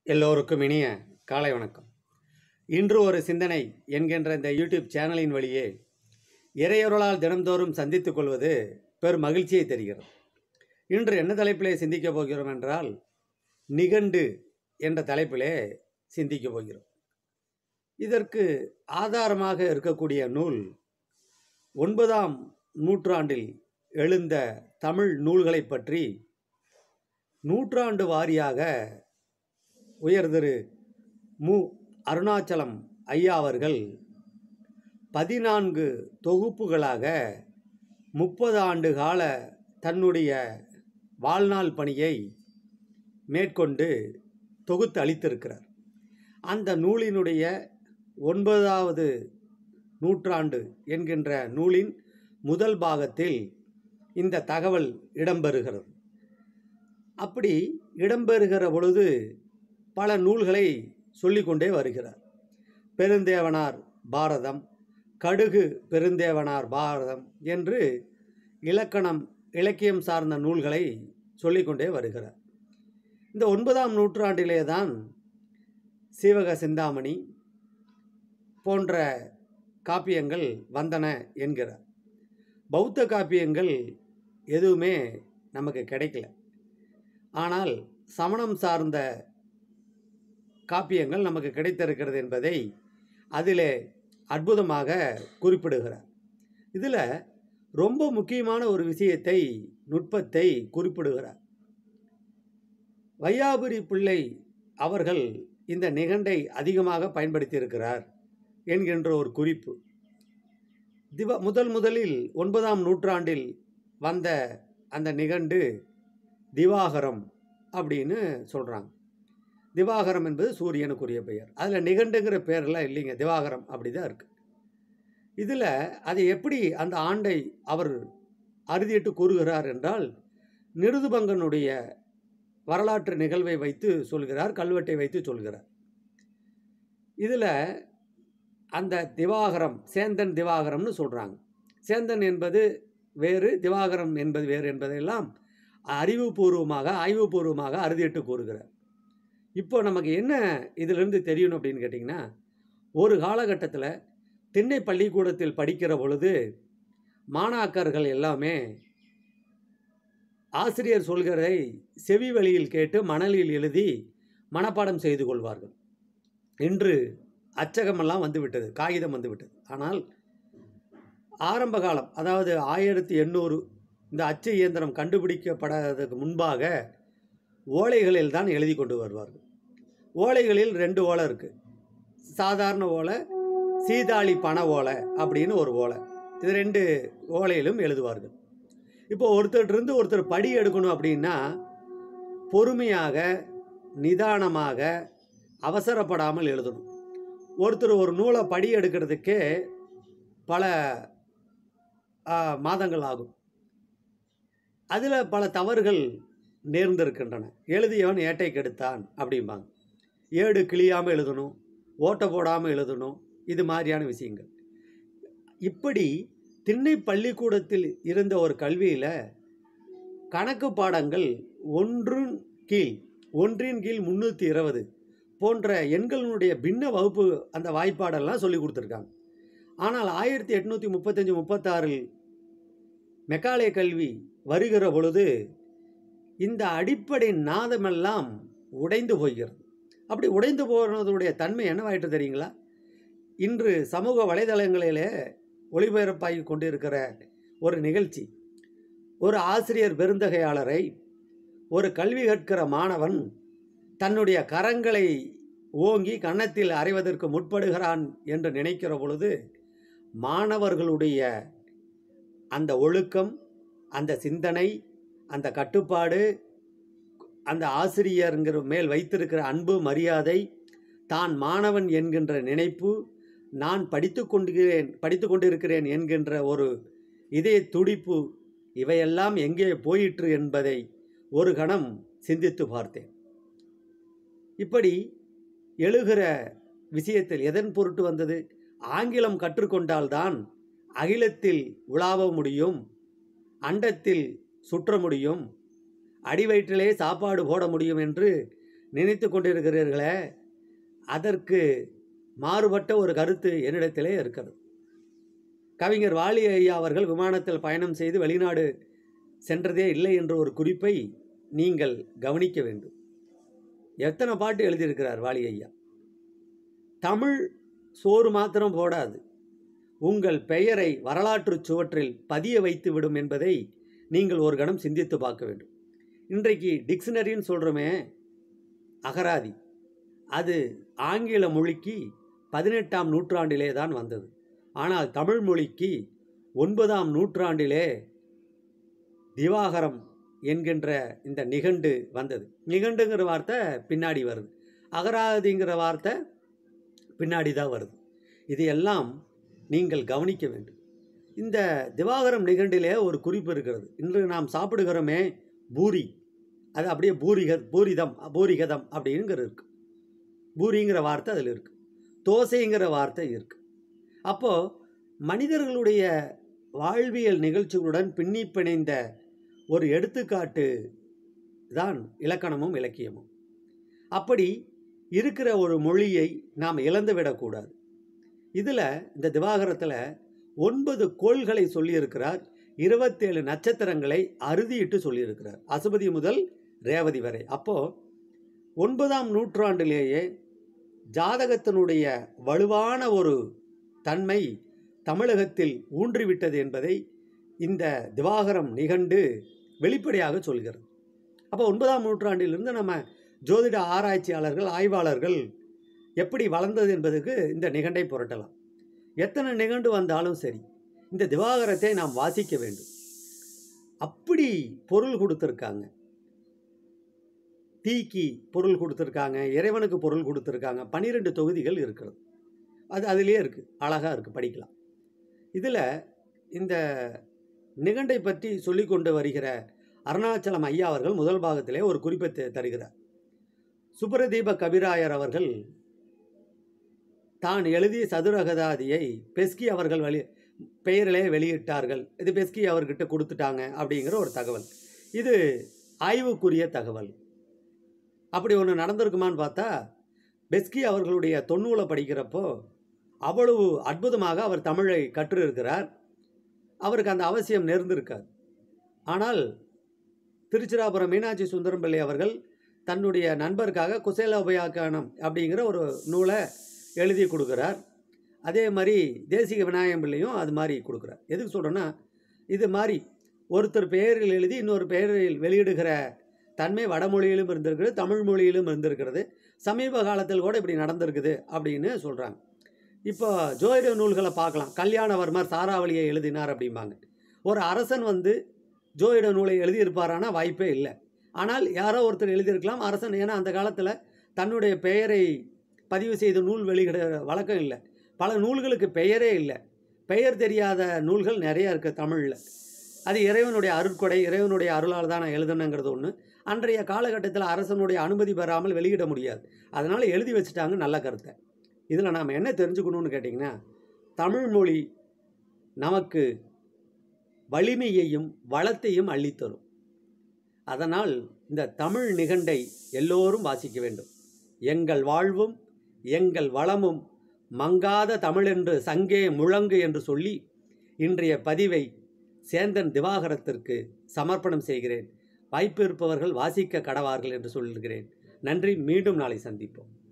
எல்லோருக்கும் இனிய காலை வணக்கம் இன்று ஒரு சிந்தனை என்கின்ற இந்த யூடியூப் சேனலின் வழியே இறையொருளால் தினம்தோறும் சந்தித்துக் கொள்வது பெரும் மகிழ்ச்சியை தருகிறது இன்று என்ன தலைப்பிலே சிந்திக்கப் போகிறோம் என்றால் நிகண்டு என்ற தலைப்பிலே சிந்திக்கப் போகிறோம் இதற்கு ஆதாரமாக இருக்கக்கூடிய நூல் ஒன்பதாம் நூற்றாண்டில் எழுந்த தமிழ் நூல்களைப் பற்றி நூற்றாண்டு வாரியாக உயர் திரு மு அருணாச்சலம் ஐயா அவர்கள் பதினான்கு தொகுப்புகளாக முப்பது ஆண்டு கால தன்னுடைய வாழ்நாள் பணியை மேற்கொண்டு தொகுத்து அளித்திருக்கிறார் அந்த நூலினுடைய ஒன்பதாவது நூற்றாண்டு என்கின்ற நூலின் முதல் பாகத்தில் இந்த தகவல் இடம்பெறுகிறது அப்படி இடம்பெறுகிற பொழுது பல நூல்களை சொல்லிக்கொண்டே வருகிறார் பெருந்தேவனார் பாரதம் கடுகு பெருந்தேவனார் பாரதம் என்று இலக்கணம் இலக்கியம் சார்ந்த நூல்களை சொல்லிக்கொண்டே வருகிறார் இந்த ஒன்பதாம் நூற்றாண்டிலே தான் சீவக சிந்தாமணி போன்ற காப்பியங்கள் வந்தன என்கிறார் பௌத்த காப்பியங்கள் எதுவுமே நமக்கு கிடைக்கல ஆனால் சமணம் சார்ந்த காப்பியங்கள் நமக்கு கிடைத்திருக்கிறது என்பதை அதிலே அற்புதமாக குறிப்பிடுகிறார் இதில் ரொம்ப முக்கியமான ஒரு விஷயத்தை நுட்பத்தை குறிப்பிடுகிறார் வையாபுரி பிள்ளை அவர்கள் இந்த நிகண்டை அதிகமாக பயன்படுத்தியிருக்கிறார் என்கின்ற ஒரு குறிப்பு திவ முதல் முதலில் ஒன்பதாம் நூற்றாண்டில் வந்த அந்த நிகண்டு திவாகரம் அப்படின்னு சொல்கிறாங்க திவாகரம் என்பது சூரியனுக்குரிய பெயர் அதில் நிகண்டுங்கிற பேரெல்லாம் இல்லைங்க திவாகரம் அப்படி தான் இருக்குது இதில் அதை எப்படி அந்த ஆண்டை அவர் அறுதியிட்டு கூறுகிறார் என்றால் நிருதுபங்கனுடைய வரலாற்று நிகழ்வை வைத்து சொல்கிறார் கல்வெட்டை வைத்து சொல்கிறார் இதில் அந்த திவாகரம் சேந்தன் திவாகரம்னு சொல்கிறாங்க சேந்தன் என்பது வேறு திவாகரம் என்பது வேறு என்பதையெல்லாம் அறிவுபூர்வமாக ஆய்வுபூர்வமாக அறுதியிட்டு கூறுகிறார் இப்போ நமக்கு என்ன இதிலிருந்து தெரியணும் அப்படின்னு கேட்டிங்கன்னா ஒரு காலகட்டத்தில் திண்ணை பள்ளிக்கூடத்தில் படிக்கிற பொழுது மாணாக்கர்கள் எல்லாமே ஆசிரியர் சொல்கிறதை செவி வழியில் கேட்டு மணலில் எழுதி மனப்பாடம் செய்து கொள்வார்கள் இன்று அச்சகமெல்லாம் வந்துவிட்டது காகிதம் வந்துவிட்டது ஆனால் ஆரம்ப காலம் அதாவது ஆயிரத்தி எண்ணூறு இந்த அச்சு இயந்திரம் கண்டுபிடிக்கப்படாததுக்கு முன்பாக ஓலைகளில் தான் எழுதி கொண்டு வருவார்கள் ஓலைகளில் ரெண்டு ஓலை இருக்குது சாதாரண ஓலை சீதாளி பண ஓலை அப்படின்னு ஒரு ஓலை இது ரெண்டு ஓலையிலும் எழுதுவார்கள் இப்போ ஒருத்தர்கிட்ட ஒருத்தர் படி எடுக்கணும் அப்படின்னா பொறுமையாக நிதானமாக அவசரப்படாமல் எழுதணும் ஒருத்தர் ஒரு நூலை படி எடுக்கிறதுக்கே பல ஆ, மாதங்கள் ஆகும் அதில் பல தவறுகள் நேர்ந்திருக்கின்றன எழுதியவன் ஏட்டை கெடுத்தான் அப்படிம்பாங்க ஏடு கிளியாமல் எழுதணும் ஓட்டை போடாமல் எழுதணும் இது மாதிரியான விஷயங்கள் இப்படி திண்ணை பள்ளிக்கூடத்தில் இருந்த ஒரு கல்வியில் கணக்கு பாடங்கள் ஒன்றின் கீழ் ஒன்றின் கீழ் முந்நூற்றி இருபது போன்ற எண்களினுடைய பின்ன வகுப்பு அந்த வாய்ப்பாடெல்லாம் சொல்லி கொடுத்துருக்காங்க ஆனால் ஆயிரத்தி எட்நூற்றி முப்பத்தஞ்சு முப்பத்தாறில் மெக்காலே கல்வி வருகிற பொழுது இந்த அடிப்படை நாதமெல்லாம் உடைந்து போகிறது அப்படி உடைந்து போனதுடைய தன்மை என்னவாயிட்டு தெரியுங்களா இன்று சமூக வலைதளங்களிலே ஒளிபரப்பாகி கொண்டிருக்கிற ஒரு நிகழ்ச்சி ஒரு ஆசிரியர் பெருந்தகையாளரை ஒரு கல்வி கற்கிற மாணவன் தன்னுடைய கரங்களை ஓங்கி கன்னத்தில் அறைவதற்கு முற்படுகிறான் என்று நினைக்கிற பொழுது மாணவர்களுடைய அந்த ஒழுக்கம் அந்த சிந்தனை அந்த கட்டுப்பாடு அந்த ஆசிரியருங்கிற மேல் வைத்திருக்கிற அன்பு மரியாதை தான் மாணவன் என்கின்ற நினைப்பு நான் படித்து கொண்டிருக்கிறேன் படித்து கொண்டிருக்கிறேன் என்கின்ற ஒரு இதய துடிப்பு இவையெல்லாம் எங்கே போயிற்று என்பதை ஒரு கணம் சிந்தித்து பார்த்தேன் இப்படி எழுகிற விஷயத்தில் எதன் பொருட்டு வந்தது ஆங்கிலம் கற்றுக்கொண்டால்தான் அகிலத்தில் உலாவ முடியும் அண்டத்தில் சுற்ற முடியும் அடிவயிற்றிலே சாப்பாடு போட முடியும் என்று நினைத்து கொண்டிருக்கிறீர்களே அதற்கு மாறுபட்ட ஒரு கருத்து என்னிடத்திலே இருக்கிறது கவிஞர் வாலி ஐயா அவர்கள் விமானத்தில் பயணம் செய்து வெளிநாடு சென்றதே இல்லை என்ற ஒரு குறிப்பை நீங்கள் கவனிக்க வேண்டும் எத்தனை பாட்டு எழுதியிருக்கிறார் வாலி ஐயா தமிழ் சோறு மாத்திரம் போடாது உங்கள் பெயரை வரலாற்றுச் சுவற்றில் பதிய வைத்து விடும் என்பதை நீங்கள் ஒரு கணம் சிந்தித்து பார்க்க வேண்டும் இன்றைக்கு டிக்ஷனரின்னு சொல்கிறோமே அகராதி அது ஆங்கில மொழிக்கு பதினெட்டாம் நூற்றாண்டிலே தான் வந்தது ஆனால் தமிழ் மொழிக்கு ஒன்பதாம் நூற்றாண்டிலே திவாகரம் என்கின்ற இந்த நிகண்டு வந்தது நிகண்டுங்கிற வார்த்தை பின்னாடி வருது அகராதிங்கிற வார்த்தை பின்னாடி தான் வருது இது எல்லாம் நீங்கள் கவனிக்க வேண்டும் இந்த திவாகரம் நிகண்டிலே ஒரு குறிப்பு இருக்கிறது இன்று நாம் சாப்பிடுகிறோமே பூரி அது அப்படியே பூரிக பூரிதம் பூரிகதம் அப்படிங்கிற இருக்கு பூரிங்கிற வார்த்தை அதில் இருக்கு தோசைங்கிற வார்த்தை இருக்கு அப்போது மனிதர்களுடைய வாழ்வியல் நிகழ்ச்சிகளுடன் பின்னி பிணைந்த ஒரு எடுத்துக்காட்டு தான் இலக்கணமும் இலக்கியமும் அப்படி இருக்கிற ஒரு மொழியை நாம் இழந்து விடக்கூடாது இதில் இந்த திவாகரத்தில் ஒன்பது கோள்களை சொல்லியிருக்கிறார் இருபத்தேழு நட்சத்திரங்களை அறுதியிட்டு சொல்லியிருக்கிறார் அசுபதி முதல் ரேவதி வரை அப்போது ஒன்பதாம் நூற்றாண்டிலேயே ஜாதகத்தினுடைய வலுவான ஒரு தன்மை தமிழகத்தில் ஊன்றிவிட்டது என்பதை இந்த திவாகரம் நிகண்டு வெளிப்படையாக சொல்கிறது அப்போ ஒன்பதாம் நூற்றாண்டிலிருந்து நம்ம ஜோதிட ஆராய்ச்சியாளர்கள் ஆய்வாளர்கள் எப்படி வளர்ந்தது என்பதுக்கு இந்த நிகண்டை புரட்டலாம் எத்தனை நிகண்டு வந்தாலும் சரி இந்த திவாகரத்தை நாம் வாசிக்க வேண்டும் அப்படி பொருள் கொடுத்துருக்காங்க தீக்கு பொருள் கொடுத்துருக்காங்க இறைவனுக்கு பொருள் கொடுத்துருக்காங்க பன்னிரெண்டு தொகுதிகள் இருக்கிறது அது அதிலே இருக்குது அழகாக இருக்குது படிக்கலாம் இதில் இந்த நிகண்டை பற்றி சொல்லி கொண்டு வருகிற அருணாச்சலம் ஐயா அவர்கள் முதல் பாகத்திலே ஒரு குறிப்பை த- தருகிறார் சுப்ரதீப கபிராயர் அவர்கள் தான் எழுதிய சதுரகதாதியை பெஸ்கி அவர்கள் வெளி பெயரிலே வெளியிட்டார்கள் இது பெஸ்கி அவர்கிட்ட கொடுத்துட்டாங்க அப்படிங்கிற ஒரு தகவல் இது ஆய்வுக்குரிய தகவல் அப்படி ஒன்று நடந்திருக்குமான்னு பார்த்தா பெஸ்கி அவர்களுடைய தொன்னூலை படிக்கிறப்போ அவ்வளவு அற்புதமாக அவர் தமிழை கற்றிருக்கிறார் அவருக்கு அந்த அவசியம் நேர்ந்திருக்காது ஆனால் திருச்சிராபுரம் மீனாட்சி சுந்தரம் பிள்ளை அவர்கள் தன்னுடைய நண்பருக்காக குசேலோபயாக்கானம் அப்படிங்கிற ஒரு நூலை எழுதி கொடுக்குறார் அதே மாதிரி தேசிக விநாயகம் பிள்ளையும் அது மாதிரி கொடுக்குறார் எதுக்கு சொல்கிறேன்னா இது மாதிரி ஒருத்தர் பெயரில் எழுதி இன்னொரு பெயரில் வெளியிடுகிற தன்மை வடமொழியிலும் இருந்திருக்கிறது தமிழ் மொழியிலும் இருந்திருக்கிறது சமீப காலத்தில் கூட இப்படி நடந்திருக்குது அப்படின்னு சொல்கிறாங்க இப்போ ஜோதிட நூல்களை பார்க்கலாம் கல்யாணவர்மர் சாராவளியை எழுதினார் அப்படிம்பாங்க ஒரு அரசன் வந்து ஜோதிட நூலை எழுதியிருப்பாரானா வாய்ப்பே இல்லை ஆனால் யாரோ ஒருத்தர் எழுதியிருக்கலாம் அரசன் ஏன்னா அந்த காலத்தில் தன்னுடைய பெயரை பதிவு செய்த நூல் வெளியிட வழக்கம் இல்லை பல நூல்களுக்கு பெயரே இல்லை பெயர் தெரியாத நூல்கள் நிறைய இருக்குது தமிழில் அது இறைவனுடைய அருட்கொடை இறைவனுடைய அருளால் தான் நான் எழுதணுங்கிறது ஒன்று அன்றைய காலகட்டத்தில் அரசனுடைய அனுமதி பெறாமல் வெளியிட முடியாது அதனால் எழுதி வச்சுட்டாங்க நல்ல கருத்தை இதில் நாம் என்ன தெரிஞ்சுக்கணும்னு கேட்டிங்கன்னா தமிழ் மொழி நமக்கு வலிமையையும் வளத்தையும் அள்ளித்தரும் அதனால் இந்த தமிழ் நிகண்டை எல்லோரும் வாசிக்க வேண்டும் எங்கள் வாழ்வும் எங்கள் வளமும் மங்காத தமிழென்று சங்கே முழங்கு என்று சொல்லி இன்றைய பதிவை சேந்தன் திவாகரத்திற்கு சமர்ப்பணம் செய்கிறேன் வாய்ப்பு இருப்பவர்கள் வாசிக்க கடவார்கள் என்று சொல்கிறேன் நன்றி மீண்டும் நாளை சந்திப்போம்